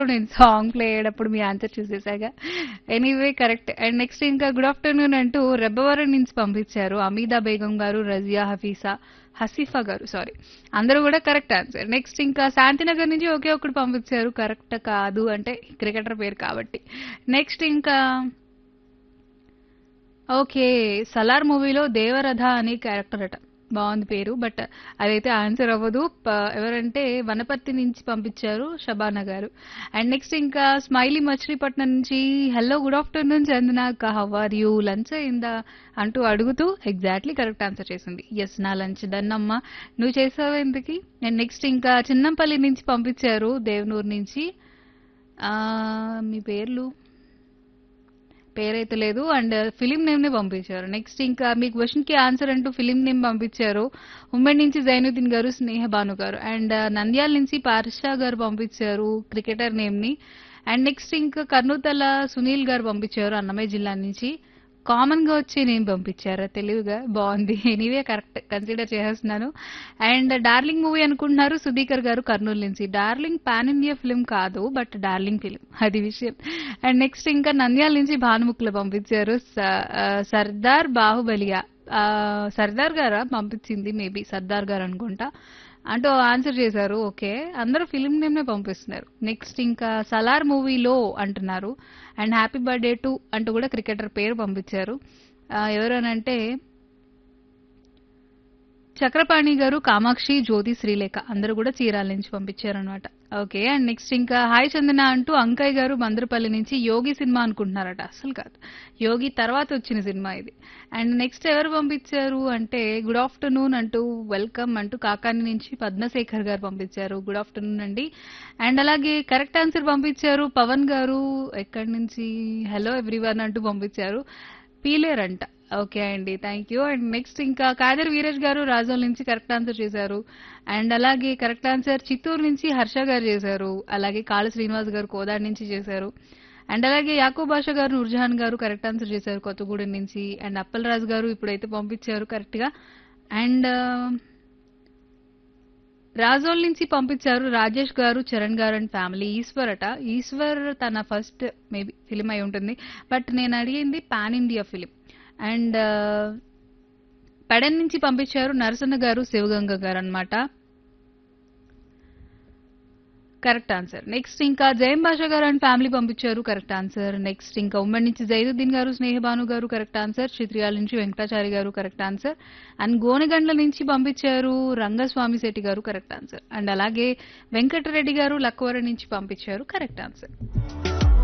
నేను song play అయ్యేటప్పుడు మీ ఆన్సర్ చూసేసాగా ఎనీవే కరెక్ట్ అండ్ నెక్స్ట్ ఇంకా గుడ్ ఆఫ్టర్నూన్ అంటూ రెబ్బవరం నుంచి పంపించారు అమీదా బేగం గారు రజియా హఫీసా హసీఫా గారు సారీ అందరూ కూడా కరెక్ట్ ఆన్సర్ నెక్స్ట్ ఇంకా శాంతినగర్ నుంచి ఒకే ఒకటి పంపించారు కరెక్ట్ కాదు అంటే క్రికెటర్ పేరు కాబట్టి నెక్స్ట్ ఇంకా ఓకే సలార్ మూవీలో దేవరథ అనే క్యారెక్టర్ అట బాగుంది పేరు బట్ అదైతే ఆన్సర్ అవ్వదు ప- ఎవరంటే వనపర్తి నుంచి పంపించారు షబానా గారు అండ్ నెక్స్ట్ ఇంకా స్మైలీ మచిలీపట్నం నుంచి hello good afternoon Chandana how are you lunch అయిందా అంటూ అడుగుతూ ఎగ్జాక్ట్లీ కరెక్ట్ ఆన్సర్ చేసింది ఎస్ నా లంచ్ దన్నమ్మ నువ్వు చేసావు ఎందుకు అండ్ నెక్స్ట్ ఇంకా చిన్నంపల్లి నుంచి పంపించారు దేవనూరు నుంచి ఆ, మీ పేర్లు పేరైతే లేదు అండ్ ఫిలిం నేమ్ ని పంపించారు నెక్స్ట్ ఇంకా మీ క్వశ్చన్ కి ఆన్సర్ అంటూ ఫిలిం నేమ్ పంపించారు ఉమ్మడి నుంచి జైనుద్దీన్ గారు స్నేహ భాను గారు అండ్ నంద్యాల నుంచి పార్షా గారు పంపించారు క్రికెటర్ నేమ్ ని అండ్ నెక్స్ట్ ఇంకా కర్నూతల సునీల్ గారు పంపించారు అన్నమయ్య జిల్లా నుంచి కామన్ గా వచ్చి నేను పంపించారా తెలివిగా బాగుంది ఎనీవే కరెక్ట్ కన్సిడర్ చేస్తున్నాను అండ్ డార్లింగ్ మూవీ అనుకుంటున్నారు సుధీకర్ గారు కర్నూలు నుంచి డార్లింగ్ పాన్ ఇండియా ఫిల్మ్ కాదు బట్ డార్లింగ్ ఫిల్మ్ అది విషయం అండ్ నెక్స్ట్ ఇంకా నంద్యాల నుంచి భానుముక్కులు పంపించారు స- ఆ, సర్దార్ బాహుబలియా ఆ, సర్దార్ గారా పంపించింది మేబీ సర్దార్ గారు అనుకుంటా అంటూ ఆన్సర్ చేశారు ఓకే అందరూ ఫిలిం నేమ్ నే పంపిస్తున్నారు నెక్స్ట్ ఇంకా సలార్ మూవీలో అంటున్నారు అండ్ హ్యాపీ బర్త్డే టు అంటూ కూడా క్రికెటర్ పేరు పంపించారు ఆ, ఎవరనంటే చక్రపాణి గారు కామాక్షి జ్యోతి శ్రీలేఖ అందరూ కూడా చీరాల నుంచి పంపించారు అనమాట ఓకే అండ్ నెక్స్ట్ ఇంకా హాయ్ చందన అంటూ అంకయ్య గారు బందరపల్లి నుంచి యోగి సినిమా అనుకుంటున్నారట అసలు కాదు యోగి తర్వాత వచ్చిన సినిమా ఇది అండ్ నెక్స్ట్ ఎవరు పంపించారు అంటే గుడ్ ఆఫ్టర్నూన్ అంటూ వెల్కమ్ అంటూ కాకాని నుంచి పద్మశేఖర్ గారు పంపించారు గుడ్ ఆఫ్టర్నూన్ అండి అండ్ అలాగే కరెక్ట్ ఆన్సర్ పంపించారు పవన్ గారు ఎక్కడి నుంచి హలో ఎవ్రీవన్ అంటూ పంపించారు పీలేర్ అంట ఓకే అండి థ్యాంక్ యూ అండ్ నెక్స్ట్ ఇంకా కాదర్ వీరేష్ గారు రాజోల్ నుంచి కరెక్ట్ ఆన్సర్ చేశారు అండ్ అలాగే కరెక్ట్ ఆన్సర్ చిత్తూరు నుంచి హర్ష గారు చేశారు అలాగే కాళ శ్రీనివాస్ గారు కోదాడ్ నుంచి చేశారు అండ్ అలాగే యాకూబ్ బాషా గారు నూర్జహాన్ గారు కరెక్ట్ ఆన్సర్ చేశారు కొత్తగూడెం నుంచి అండ్ అప్పల్ రాజు గారు ఇప్పుడైతే పంపించారు కరెక్ట్ గా అండ్ రాజోల్ నుంచి పంపించారు రాజేష్ గారు చరణ్ గారు అండ్ ఫ్యామిలీ ఈశ్వర్ అట ఈశ్వర్ తన ఫస్ట్ మేబీ ఫిలిం అయి ఉంటుంది బట్ నేను అడిగింది పాన్ ఇండియా ఫిలిం అండ్ పెడన్ నుంచి పంపించారు నరసన్న గారు శివగంగ గారు అన్నమాట కరెక్ట్ ఆన్సర్ నెక్స్ట్ ఇంకా జయం భాష గారు అండ్ ఫ్యామిలీ పంపించారు కరెక్ట్ ఆన్సర్ నెక్స్ట్ ఇంకా ఉమ్మడి నుంచి జైనుద్దీన్ గారు స్నేహభాను గారు కరెక్ట్ ఆన్సర్ చిత్రియాల నుంచి వెంకటాచారి గారు కరెక్ట్ ఆన్సర్ అండ్ గోనెగండ్ల నుంచి పంపించారు రంగస్వామి శెట్టి గారు కరెక్ట్ ఆన్సర్ అండ్ అలాగే వెంకటరెడ్డి గారు లక్కవరం నుంచి పంపించారు కరెక్ట్ ఆన్సర్